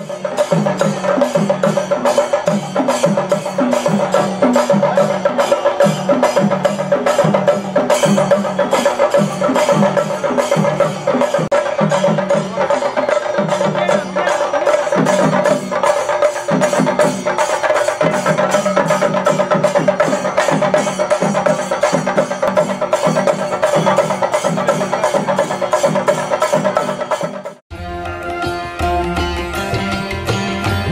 ஆ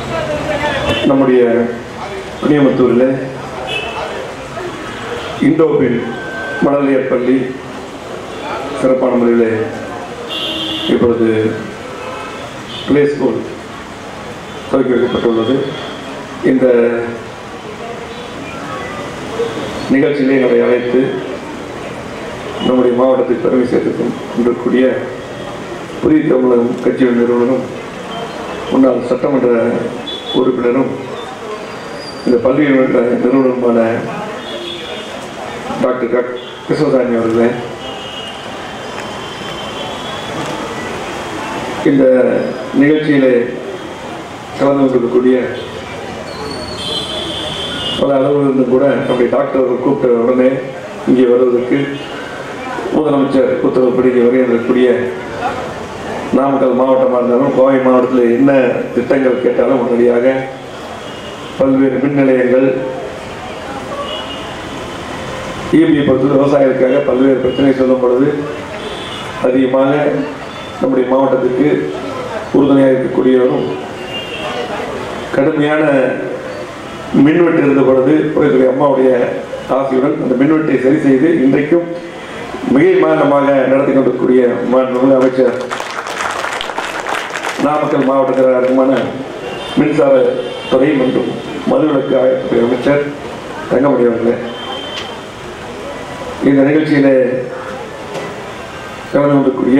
நம்முடைய புனியமுத்தூரில் இண்டோபின் மணலியர் பள்ளி சிறப்பான முறையில் இப்பொழுது பிளே ஸ்கூல் துவக்கி வைக்கப்பட்டுள்ளது இந்த நிகழ்ச்சியிலே எங்களை அழைத்து நம்முடைய மாவட்டத்தில் பெருமை சேர்த்து கொண்டிருக்கூடிய புதிய தமிழகம் கட்சியின் நிறுவனரும் முன்னாள் சட்டமன்ற உறுப்பினரும் இந்த பள்ளியில் உள்ள நிறுவனருமான டாக்டர் க கிருஷ்ணசாமி அவர்களே இந்த நிகழ்ச்சியிலே கலந்து கொண்டிருக்கக்கூடிய பல அளவிலிருந்து கூட நம்முடைய டாக்டர் அவர்கள் கூப்பிட்ட உடனே இங்கே வருவதற்கு முதலமைச்சர் உத்தரவுப்படி இங்கே வருகின்றக்கூடிய நாமக்கல் மாவட்டமாக இருந்தாலும் கோவை மாவட்டத்தில் என்ன திட்டங்கள் கேட்டாலும் உடனடியாக பல்வேறு மின் நிலையங்கள் இபி பொறுத்து விவசாயிகளுக்காக பல்வேறு பிரச்சனை சொல்லும் பொழுது அதிகமாக நம்முடைய மாவட்டத்துக்கு உறுதுணையாக இருக்கக்கூடியவரும் கடுமையான மின்வெட்டு இருந்த பொழுது புரட்சித்துறை அம்மாவுடைய ஆசையுடன் அந்த மின்வெட்டை சரி செய்து இன்றைக்கும் மிகை மாநிலமாக நடத்தி கொண்டிருக்கக்கூடிய மாண்புமிகு அமைச்சர் நாமக்கல் மாவட்டத்திற்குமான மின்சார துறை மற்றும் மதுவிலக்கு ஆயத்துறை அமைச்சர் தங்கமணி அவர்களே இந்த நிகழ்ச்சியிலே கலந்து கொண்டிருக்கூடிய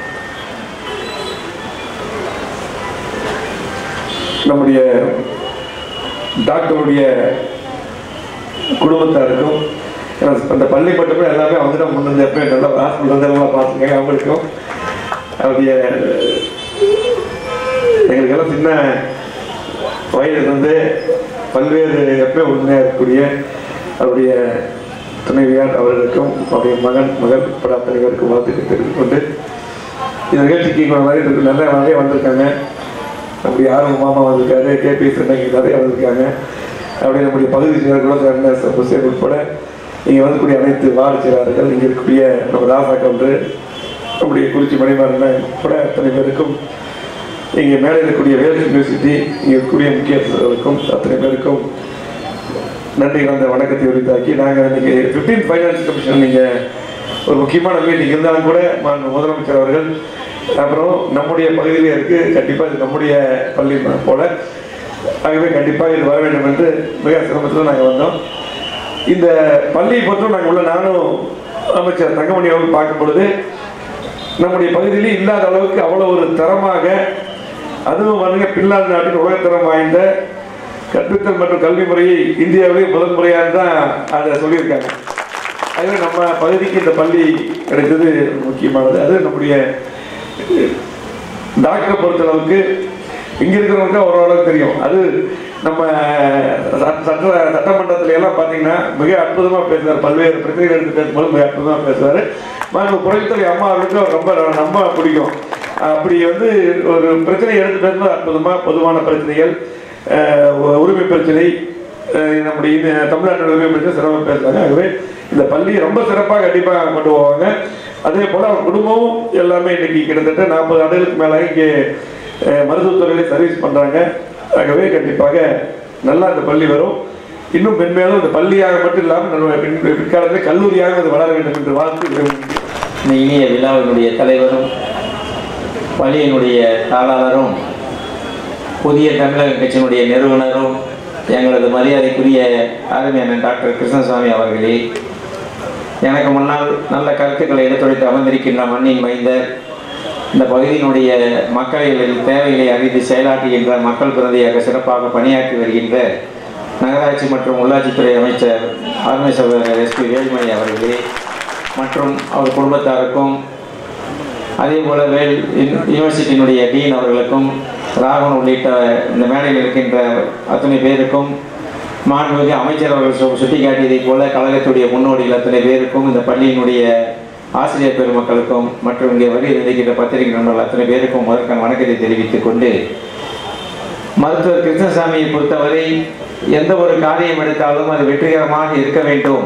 நம்முடைய டாக்டருடைய குடும்பத்தாருக்கும் ஏன்னா அந்த பள்ளி மட்டுமே எல்லாமே அவங்க தான் முன்னிருந்து எப்போ நல்லா ஹாஸ்பிட்டல் வந்து எல்லாம் பார்த்துருக்காங்க அவங்களுக்கும் அவருடைய எங்களுக்கெல்லாம் சின்ன வயதில் வந்து பல்வேறு எப்போ உண்மையாக இருக்கக்கூடிய அவருடைய துணைவியார் அவர்களுக்கும் அவருடைய மகன் மகள் உட்பட அத்தனை பேருக்கும் வாழ்த்துக்கள் தெரிவித்துக் கொண்டு இந்த நிகழ்ச்சிக்கு இவங்க நிறைய இருக்கு நிறைய நிறைய வந்திருக்காங்க நம்முடைய ஆர்வம் மாமா வந்திருக்காரு கேபி சின்னங்க நிறைய வந்திருக்காங்க அப்படியே நம்முடைய பகுதி செயலர்களும் சேர்ந்த முஸ்லீம் உட்பட இங்கே வரக்கூடிய அனைத்து வார்டு செயலாளர்கள் இங்கே இருக்கக்கூடிய நம்ம ராசா கவுண்டர் நம்முடைய குறிச்சி மணிமாறன் உட்பட அத்தனை பேருக்கும் இங்கே மேலே இருக்கக்கூடிய வேல்ஸ் யூனிவர்சிட்டி இங்கே இருக்கக்கூடிய முக்கியஸ்தர்களுக்கும் அத்தனை பேருக்கும் நன்றி கலந்த வணக்கத்தை உரித்தாக்கி நாங்கள் இன்னைக்கு ஃபிஃப்டீன் ஃபைனான்ஸ் கமிஷன் நீங்கள் ஒரு முக்கியமான மீட்டிங் இருந்தாலும் கூட மாண்பு முதலமைச்சர் அவர்கள் அப்புறம் நம்முடைய பகுதியிலே இருக்கு கண்டிப்பாக இது நம்முடைய பள்ளி போல ஆகவே கண்டிப்பாக இது வர வேண்டும் என்று மிக சிரமத்தில் நாங்கள் வந்தோம் இந்த பள்ளியை பொறுத்தும் நாங்கள் உள்ள நானும் அமைச்சர் தங்கமணி அவர்கள் பார்க்கும் பொழுது நம்முடைய பகுதியிலே இல்லாத அளவுக்கு அவ்வளோ ஒரு தரமாக அதுவும் வந்து பின்லாந்து நாட்டின் உலகத்தரம் வாய்ந்த கற்பித்தல் மற்றும் கல்வி முறையை இந்தியாவிலே முதல் முறையாக தான் அதை சொல்லியிருக்காங்க அதுவே நம்ம பகுதிக்கு இந்த பள்ளி கிடைத்தது முக்கியமானது அது நம்முடைய டாக்டரை பொறுத்தளவுக்கு இங்க இருக்கிறவங்களுக்கு ஓரளவுக்கு தெரியும் அது நம்ம சட்ட சட்ட- சட்டமன்றத்துல எல்லாம் பார்த்தீங்கன்னா மிக அற்புதமா பேசுவார் பல்வேறு பிரச்சனைகள் எடுத்து பேசும்போது மிக அற்புதமா பேசுவார் மாண்பு புரட்சித்துறை அம்மா அவர்களுக்கு அவர் ரொம்ப ரொம்ப பிடிக்கும் அப்படி வந்து ஒரு பிரச்சனை எடுத்து பேசும்போது அற்புதமா பொதுவான பிரச்சனைகள் அஹ், உரிமை பிரச்சனை அஹ், நம்முடைய இந்த தமிழ்நாட்டில் உரிமை பிரச்சனை சிறப்பாக பேசுறாங்க ஆகவே இந்த பள்ளி ரொம்ப சிறப்பாக கண்டிப்பாக கொண்டு போவாங்க அதே போல அவர் குடும்பமும் எல்லாமே இன்னைக்கு கிட்டத்தட்ட நாற்பது ஆண்டுகளுக்கு மேலே இங்கே அஹ், மருத்துவத்துறையில சர்வீஸ் பண்றாங்க ஆகவே கண்டிப்பாக நல்லா இந்த பள்ளி வரும் இன்னும் மென்மேலும் இந்த பள்ளியாக மட்டும் இல்லாமல் நம்ம பின் பிற்காலத்தில் கல்லூரியாக அது வளர வேண்டும் என்று வாழ்த்து விரும்புகிறேன். இந்த இனிய விழாவினுடைய தலைவரும் பள்ளியினுடைய தாளாளரும் புதிய தமிழக கட்சியினுடைய நிறுவனரும் எங்களது மரியாதைக்குரிய அருமையான டாக்டர் கிருஷ்ணசாமி அவர்களே எனக்கு முன்னால் நல்ல கருத்துக்களை எடுத்துரைத்து அமர்ந்திருக்கின்ற மண்ணின் மைந்தர் இந்த பகுதியினுடைய மக்களின் தேவைகளை அறிந்து செயலாற்றுகின்ற மக்கள் பிரதியாக சிறப்பாக பணியாற்றி வருகின்ற நகராட்சி மற்றும் உள்ளாட்சித்துறை அமைச்சர் அருமை சகோதரர் எஸ் பி வேலுமணி அவர்களே மற்றும் அவர் குடும்பத்தாருக்கும் அதே போல வேல் யூனி- யூனிவர்சிட்டியினுடைய டீன் அவர்களுக்கும் ராகவன் உள்ளிட்ட இந்த மேடையில் இருக்கின்ற அத்தனை பேருக்கும் மாண்புமிகு அமைச்சர் அவர்கள் சு- சுட்டிக்காட்டியதைப் போல கழகத்துடைய முன்னோடிகள் அத்தனை பேருக்கும் இந்த பள்ளியினுடைய ஆசிரியர் பெருமக்களுக்கும் மற்றும் இங்கே வரி இருக்கின்ற பத்திரிகை நண்பர்கள் அத்தனை பேருக்கும் முதற்கான வணக்கத்தை தெரிவித்துக் கொண்டு மருத்துவர் கிருஷ்ணசாமியை பொறுத்தவரை எந்த ஒரு காரியம் எடுத்தாலும் அது வெற்றிகரமாக இருக்க வேண்டும்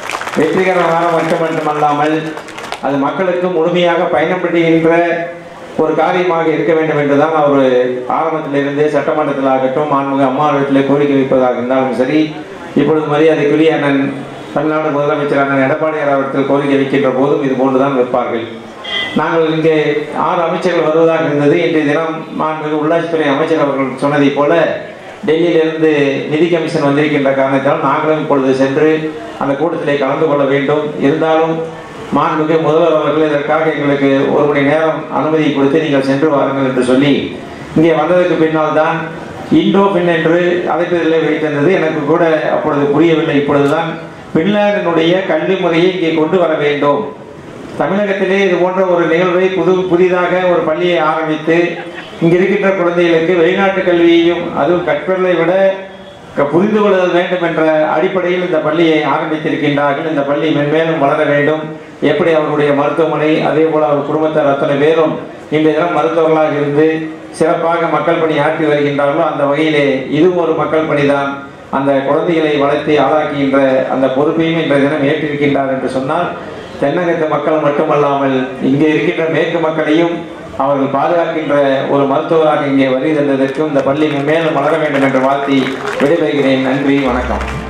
வெற்றிகரமாக மட்டும் மட்டுமல்லாமல் அது மக்களுக்கு முழுமையாக பயணப்படுகின்ற ஒரு காரியமாக இருக்க வேண்டும் என்றுதான் அவர் ஆரம்பத்திலிருந்தே சட்டமன்றத்தில் ஆகட்டும் மாண்புமிகு அம்மாவிடத்தில் கோரிக்கை வைப்பதாக இருந்தாலும் சரி இப்பொழுது மரியாதைக்குரிய அண்ணன் தமிழ்நாடு முதலமைச்சர் அண்ணன் எடப்பாடியார் அவர்கள் கோரிக்கை வைக்கின்ற போதும் இது போன்றுதான் வைப்பார்கள் நாங்கள் இங்கே ஆறு அமைச்சர்கள் வருவதாக இருந்தது இன்றைய தினம் மாண்புமிகு உள்ளாட்சித்துறை அமைச்சர் அவர்கள் சொன்னதைப் போல டெல்லியிலிருந்து நிதி கமிஷன் வந்திருக்கின்ற காரணத்தால் நாங்களும் இப்பொழுது சென்று அந்த கூட்டத்திலே கலந்து கொள்ள வேண்டும் இருந்தாலும் மாண்புமிகு முதல்வர் அவர்கள் இதற்காக எங்களுக்கு ஒரு மணி நேரம் அனுமதி கொடுத்து நீங்கள் சென்று வாருங்கள் என்று சொல்லி இங்கே வந்ததற்கு பின்னால் தான் இண்டோ பின் என்று அழைப்பதிலே வைத்திருந்தது எனக்கு கூட அப்பொழுது புரியவில்லை இப்பொழுதுதான் பின்லாந்தினுடைய கல்வி முறையை இங்கே கொண்டு வர வேண்டும் தமிழகத்திலே இது போன்ற ஒரு நிகழ்வை புது புதிதாக ஒரு பள்ளியை ஆரம்பித்து இங்க இருக்கின்ற குழந்தைகளுக்கு வெளிநாட்டு கல்வியையும் அதுவும் கற்பதை விட க- புரிந்து கொள்ளுதல் வேண்டும் என்ற அடிப்படையில் இந்த பள்ளியை ஆரம்பித்திருக்கின்றார்கள் இந்த பள்ளி மென்மேலும் வளர வேண்டும் எப்படி அவர்களுடைய மருத்துவமனை அதே போல அவர் குடும்பத்தார் அத்தனை பேரும் இன்றைய தினம் மருத்துவர்களாக இருந்து சிறப்பாக மக்கள் பணி ஆற்றி வருகின்றார்களோ அந்த வகையிலே இதுவும் ஒரு மக்கள் பணிதான் அந்த குழந்தைகளை வளர்த்து ஆளாக்குகின்ற அந்த பொறுப்பையும் இன்றைய தினம் ஏற்றிருக்கின்றார் என்று சொன்னால் தென்னகத்து மக்கள் மட்டுமல்லாமல் இங்கே இருக்கின்ற மேற்கு மக்களையும் அவர்கள் பாதுகாக்கின்ற ஒரு மருத்துவராக இங்கே வருகை தந்ததற்கும் இந்த பள்ளி மேலும் வளர வேண்டும் என்று வாழ்த்தி விடைபெறுகிறேன் நன்றி வணக்கம்